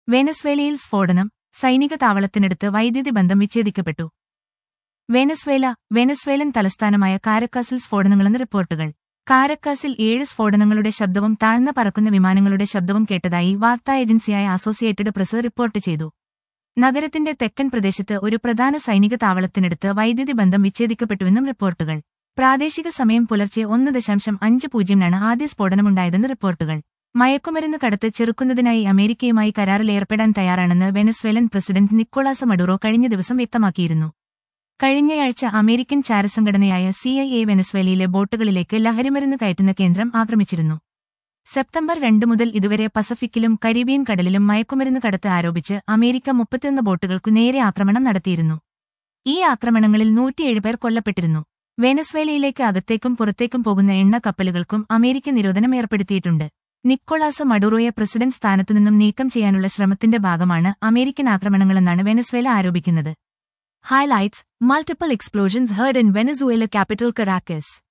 വെനസ്വേലയിൽ സ്ഫോടനം സൈനിക താവളത്തിനടുത്ത് വൈദ്യുതി ബന്ധം വിച്ഛേദിക്കപ്പെട്ടു വെനസ്വേല വെനസ്വേലൻ തലസ്ഥാനമായ കാരക്കാസിൽ സ്ഫോടനങ്ങളെന്ന് റിപ്പോർട്ടുകൾ കാരക്കാസിൽ ഏഴ് സ്ഫോടനങ്ങളുടെ ശബ്ദവും താഴ്ന്ന പറക്കുന്ന വിമാനങ്ങളുടെ ശബ്ദവും കേട്ടതായി വാർത്താ ഏജൻസിയായ അസോസിയേറ്റഡ് പ്രസ് റിപ്പോർട്ട് ചെയ്തു നഗരത്തിന്റെ തെക്കൻ പ്രദേശത്ത് ഒരു പ്രധാന സൈനിക താവളത്തിനടുത്ത് വൈദ്യുതി ബന്ധം വിച്ഛേദിക്കപ്പെട്ടുവെന്നും റിപ്പോർട്ടുകൾ പ്രാദേശിക സമയം പുലർച്ചെ ഒന്ന് ദശാംശം അഞ്ച് പൂജ്യമിനാണ് ആദ്യ സ്ഫോടനമുണ്ടായതെന്ന് റിപ്പോർട്ടുകൾ മയക്കുമരുന്ന് കടത്ത് ചെറുക്കുന്നതിനായി അമേരിക്കയുമായി കരാറിൽ ഏർപ്പെടാൻ തയ്യാറാണെന്ന് വെനസ്വേലൻ പ്രസിഡന്റ് നിക്കോളാസ് മഡുറോ കഴിഞ്ഞ ദിവസം വ്യക്തമാക്കിയിരുന്നു കഴിഞ്ഞയാഴ്ച അമേരിക്കൻ ചാരസംഘടനയായ സി ഐ എ വെനസ്വേലയിലെ ബോട്ടുകളിലേക്ക് ലഹരിമരുന്ന് കയറ്റുന്ന കേന്ദ്രം ആക്രമിച്ചിരുന്നു സെപ്റ്റംബർ രണ്ട് മുതൽ ഇതുവരെ പസഫിക്കിലും കരീബിയൻ കടലിലും മയക്കുമരുന്ന് കടത്ത് ആരോപിച്ച് അമേരിക്ക മുപ്പത്തിയൊന്ന് ബോട്ടുകൾക്കു നേരെ ആക്രമണം നടത്തിയിരുന്നു ഈ ആക്രമണങ്ങളിൽ നൂറ്റിയേഴ് പേർ കൊല്ലപ്പെട്ടിരുന്നു വെനസ്വേലയിലേക്ക് അകത്തേക്കും പുറത്തേക്കും പോകുന്ന എണ്ണ കപ്പലുകൾക്കും അമേരിക്ക നിരോധനം ഏർപ്പെടുത്തിയിട്ടുണ്ട് നിക്കോളാസ് മഡുറോയെ പ്രസിഡന്റ് സ്ഥാനത്തുനിന്നും നീക്കം ചെയ്യാനുള്ള ശ്രമത്തിന്റെ ഭാഗമാണ് അമേരിക്കൻ ആക്രമണങ്ങളെന്നാണ് വെനസ്വേല ആരോപിക്കുന്നത് Highlights Multiple explosions heard in Venezuela capital Caracas.